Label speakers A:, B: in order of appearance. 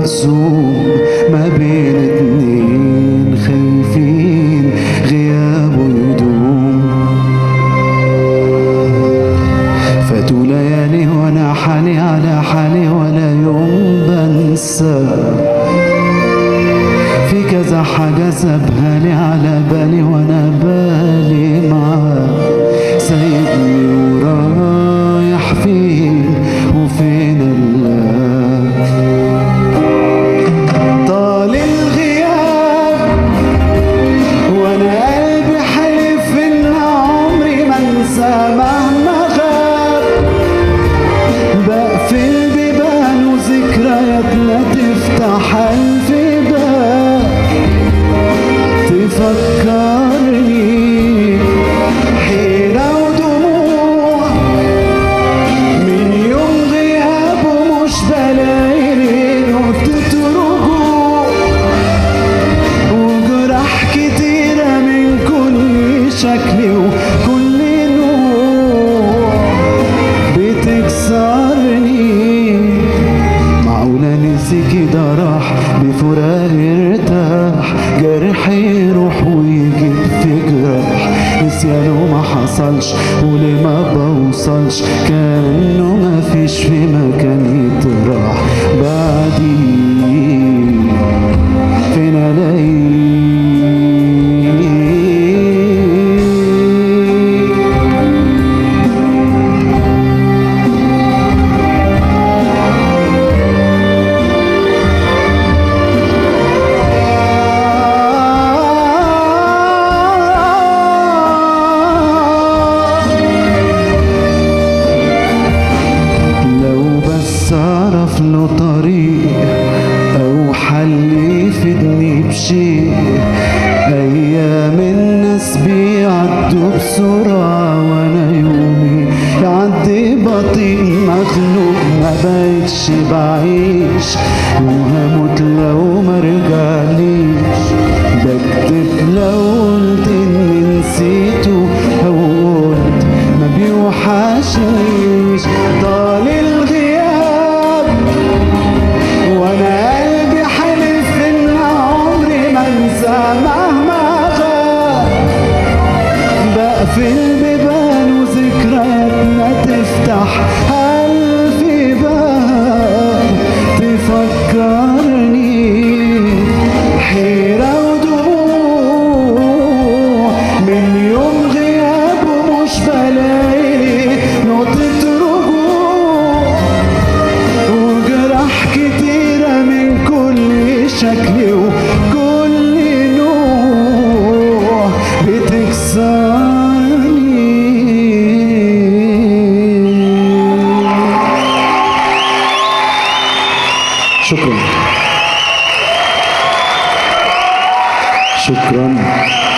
A: مقسوم ما بين اتنين خايفين غيابه يدوم فاتوا ليالي وانا حالي على حالي ولا يوم بنسى في كذا حاجة سابها لي على بالي وانا بالي معاه سايبني ورايح فين وفين الله طال الغياب وانا قلبي حلف ان عمري ما انسى مهما غاب بقفل بيبان وذكرياتنا تفتح الف باب تفكرني حيرة ودموع من يوم غيابه مش بلاقي نقطة رجوع وجرح كتيرة من كل شكل وكل نوع بتكسرني معقولة نسي كده راح بفراق ارتاح جرح يروح ويجيب في جراح نسيانه ما حصلش وليه ما بوصلش كأنه ما فيش في مكان يتراح بعدي فين الاقيه لو بس اعرف له طريق او حل يفيدني بشيء ايام الناس بيعدوا بسرعة وانا يومي يعدي بطيء مخنوق ما بقتش بعيش وهموت لو ما رجعليش بكتب لو قلت اني نسيته او قلت ما بيوحشنيش طال الغياب وانا قلبي حلف ان عمري ما انسى مهما غاب بقفل بيبان وذكرياتنا تفتح ألف باب تفكرني حيرة ودموع من يوم غيابه مش بلاقي نقطة رجوع وجرح كتيرة من كل شكل وكل نوع بتكسرني شكرا شكرا